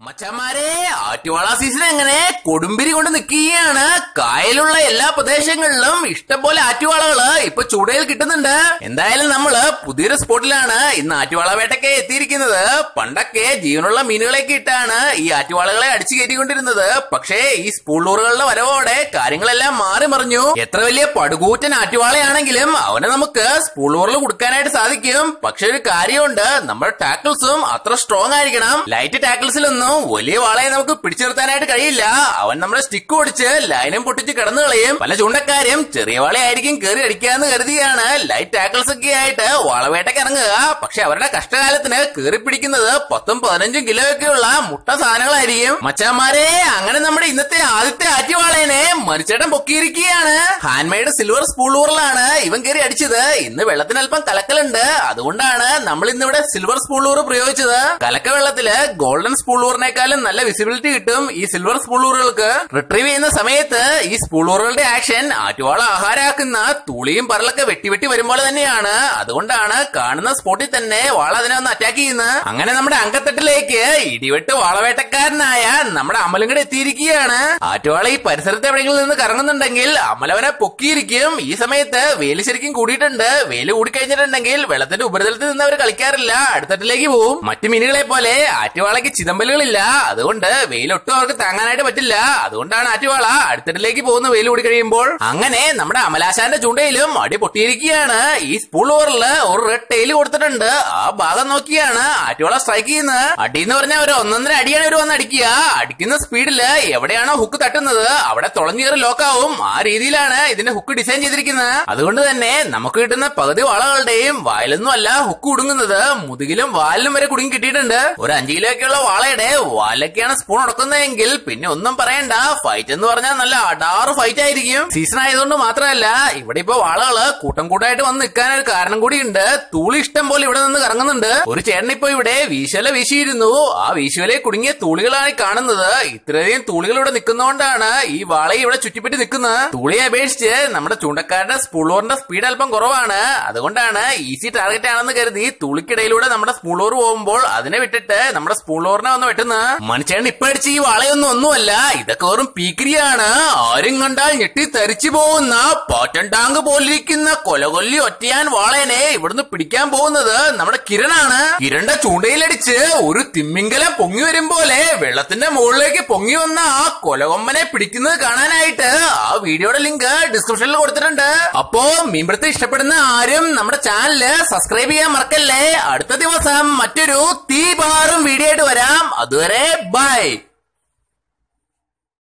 മച്ചന്മാരെ ആറ്റുവാള സീസൺ എങ്ങനെ കൊടുമ്പിരി കൊണ്ട് നിൽക്കുകയാണ് കായലുള്ള എല്ലാ പ്രദേശങ്ങളിലും ഇഷ്ടംപോലെ ആറ്റുവാളകള് ഇപ്പൊ ചൂടയിൽ കിട്ടുന്നുണ്ട് എന്തായാലും നമ്മള് പുതിയൊരു സ്പോട്ടിലാണ് ഇന്ന് ആറ്റുവാള വേട്ടയ്ക്ക് എത്തിയിരിക്കുന്നത് പണ്ടൊക്കെ ജീവനുള്ള മീനുകളെയൊക്കെ ഇട്ടാണ് ഈ ആറ്റുവാളകളെ അടിച്ചു കയറ്റിക്കൊണ്ടിരുന്നത് പക്ഷേ ഈ സ്പൂളൂറുകളുടെ വരവോടെ കാര്യങ്ങളെല്ലാം മാറി മറിഞ്ഞു എത്ര വലിയ പടുകൂറ്റൻ ആറ്റുവാളയാണെങ്കിലും അവനെ നമുക്ക് സ്പൂളൂറിൽ കൊടുക്കാനായിട്ട് സാധിക്കും പക്ഷെ ഒരു കാര്യമുണ്ട് നമ്മുടെ ടാക്കിൾസും അത്ര സ്ട്രോങ് ആയിരിക്കണം ലൈറ്റ് ടാക്കിൾസിലൊന്നും വലിയ വാളയെ നമുക്ക് പിടിച്ചു നിർത്താനായിട്ട് കഴിയില്ല അവൻ നമ്മുടെ സ്റ്റിക്ക് ഓടിച്ച് ലൈനും പൊട്ടിച്ച് കിടന്നു കളയും പല ചൂണ്ടക്കാരും ചെറിയ വാളയായിരിക്കും കയറി അടിക്കാന്ന് കരുതിയാണ് ലൈറ്റ് ടാക്കിൾസ് ഒക്കെ ആയിട്ട് വാളവേട്ടയ്ക്ക് ഇറങ്ങുക പക്ഷെ അവരുടെ കഷ്ടകാലത്തിന് കയറി പിടിക്കുന്നത് പത്തും പതിനഞ്ചും കിലോ ഒക്കെയുള്ള മുട്ട സാധനങ്ങളായിരിക്കും മച്ചാമാരെ അങ്ങനെ നമ്മുടെ ഇന്നത്തെ ആദ്യത്തെ ആറ്റുവാളേനെ മരിച്ചേട്ടൻ പൊക്കിയിരിക്കുകയാണ് ഹാൻഡ് മെയ്ഡ് സിൽവർ സ്പൂളൂറിലാണ് ഇവൻ കയറി അടിച്ചത് ഇന്ന് വെള്ളത്തിന് അല്പം കലക്കലുണ്ട് അതുകൊണ്ടാണ് നമ്മൾ ഇന്നിവിടെ സിൽവർ സ്പൂളൂർ പ്രയോഗിച്ചത് കലക്ക വെള്ളത്തില് ഗോൾഡൻ സ്പൂളൂറിനേക്കാളും നല്ല വിസിബിലിറ്റി കിട്ടും ഈ സിൽവർ സ്പൂളൂറുകൾക്ക് റിട്രീവ് ചെയ്യുന്ന സമയത്ത് ഈ സ്പൂളൂറുകളുടെ ആക്ഷൻ ആറ്റുവാള ആഹാരാക്കുന്ന തുളിയും പറലൊക്കെ വെട്ടി വെട്ടി വരുമ്പോൾ തന്നെയാണ് അതുകൊണ്ടാണ് കാണുന്ന സ്പോട്ടിൽ തന്നെ വാള അതിനെ ഒന്ന് അറ്റാക്ക് ചെയ്യുന്നത് അങ്ങനെ നമ്മുടെ അങ്കത്തട്ടിലേക്ക് ഇടിവെട്ട് വാളവേട്ടക്കാരനായ നമ്മുടെ അമലങ്കട് എത്തിയിരിക്കുകയാണ് ആറ്റുവാള ഈ പരിസരത്ത് എവിടെയെങ്കിലും നിന്ന് കറങ്ങുന്നുണ്ടെങ്കിൽ അമലവനെ പൊക്കിയിരിക്കും ഈ സമയത്ത് വേല് ശരിക്കും കൂടിയിട്ടുണ്ട് വേല് കൂടിക്കഴിഞ്ഞിട്ടുണ്ടെങ്കിൽ വെള്ളത്തിന്റെ ഉപരിതലത്തിൽ നിന്ന് അവർ കളിക്കാറില്ല അടുത്തട്ടിലേക്ക് പോവും മറ്റു മീനുകളെ പോലെ ആറ്റുവാളയ്ക്ക് ചിതമ്പലുകളില്ല അതുകൊണ്ട് വെയിലൊട്ടും അവർക്ക് താങ്ങാനായിട്ട് പറ്റില്ല അതുകൊണ്ടാണ് ആറ്റുവാള അടുത്തട്ടിലേക്ക് പോകുന്ന വെയിൽ കൂടി കഴിയുമ്പോൾ അങ്ങനെ നമ്മുടെ അമലാശാന്റെ ചൂണ്ടയിലും അടി പൊട്ടിയിരിക്കുകയാണ് ഈ സ്പൂൾ ഓവറിൽ ഒരു റെഡ് ടെയിൽ കൊടുത്തിട്ടുണ്ട് ആ ഭാഗം നോക്കിയാണ് ആറ്റുവാള സ്ട്രൈക്ക് ചെയ്യുന്നത് അടി എന്ന് പറഞ്ഞാൽ ഒരു ഒന്നൊന്നര അടിയാണ് ഇവർ വന്ന് അടിക്കുക അടിക്കുന്ന സ്പീഡില് എവിടെയാണോ ഹുക്ക് തട്ടുന്നത് അവിടെ തുളഞ്ഞു കയറി ലോക്കാവും ആ രീതിയിലാണ് ഇതിന്റെ ഹുക്ക് ഡിസൈൻ ചെയ്തിരിക്കുന്നത് അതുകൊണ്ട് തന്നെ നമുക്ക് കിട്ടുന്ന പകുതി വാളകളുടെയും വായിലൊന്നും അല്ല ഹുക്ക് കുടുങ്ങുന്നത് മുതുകിലും വാലിലും വരെ കുടുങ്ങി കിട്ടിയിട്ടുണ്ട് ഒരു അഞ്ചു കിലോ ഒക്കെയുള്ള വാളയുടെ വാലൊക്കെയാണ് സ്പൂൺ ഉടക്കുന്നതെങ്കിൽ പിന്നെ ഒന്നും പറയണ്ട ഫൈറ്റ് എന്ന് പറഞ്ഞാൽ നല്ല അടാറ് ഫൈറ്റ് ആയിരിക്കും സീസൺ ആയതുകൊണ്ട് മാത്രമല്ല ഇവിടെ ഇപ്പൊ വാളകള് കൂട്ടം കൂട്ടായിട്ട് വന്ന് നിൽക്കാൻ ഒരു കാരണം കൂടിയുണ്ട് തൂളി ഇഷ്ടം പോലെ ഇവിടെ നിന്ന് കറങ്ങുന്നുണ്ട് ഒരു ചേട്ടൻ ഇപ്പൊ ഇവിടെ വീശല വീശിയിരുന്നു ആ വീശുവലെ കുടുങ്ങിയ തൂളികളാണ് ഈ കാണുന്നത് ഇത്രയധികം തൂളികൾ ഇവിടെ നിൽക്കുന്നതുകൊണ്ടാണ് ഈ വാളയെ ഇവിടെ ചുറ്റിപ്പറ്റി നിൽക്കുന്നത് തൂളിയെ അപേക്ഷിച്ച് നമ്മുടെ ചൂണ്ടക്കാരുടെ സ്പൂളോറിന്റെ സ്പീഡ് അല്പം കുറവാണ് അതുകൊണ്ടാണ് ഈസി ടാർഗറ്റ് ആണെന്ന് കരുതി തുളിക്കിടയിലൂടെ നമ്മുടെ സ്പൂളോർ പോകുമ്പോൾ അതിനെ വിട്ടിട്ട് നമ്മുടെ സ്പൂളോറിനെ ഒന്ന് വെട്ടുന്നത് മനുഷ്യൻ ഇപ്പൊ അടിച്ച് ഈ വാളയൊന്നും ഒന്നുമല്ല ഇതൊക്കെ വെറും പീക്കിരിയാണ് ആരും കണ്ടാൽ ഞെട്ടി തരിച്ചു പോകുന്ന പോറ്റൻ ടാങ്ക് പോലിരിക്കുന്ന കൊലകൊല്ലി ഒറ്റയാൻ വാളേനെ ഇവിടുന്ന് പിടിക്കാൻ പോകുന്നത് നമ്മുടെ കിരണാണ് കിരണ്ട ചൂണ്ടയിലടിച്ച് ഒരു തിമ്മിങ്കലം പൊങ്ങി വരും പോലെ വെള്ളത്തിന്റെ മുകളിലേക്ക് പൊങ്ങി വന്ന ആ കൊലകൊമ്പനെ പിടിക്കുന്നത് കാണാനായിട്ട് ആ വീഡിയോയുടെ ലിങ്ക് ഡിസ്ക്രിപ്ഷനിൽ കൊടുത്തിട്ടുണ്ട് അപ്പോ മീൻപിടുത്തം ഇഷ്ടപ്പെടുന്ന ആരും നമ്മുടെ ചാനല് സബ്സ്ക്രൈബ് ചെയ്യാൻ മറക്കല്ലേ അടുത്ത ദിവസം മറ്റൊരു തീ പാറും വീഡിയോ ആയിട്ട് വരാം അതുവരെ ബൈ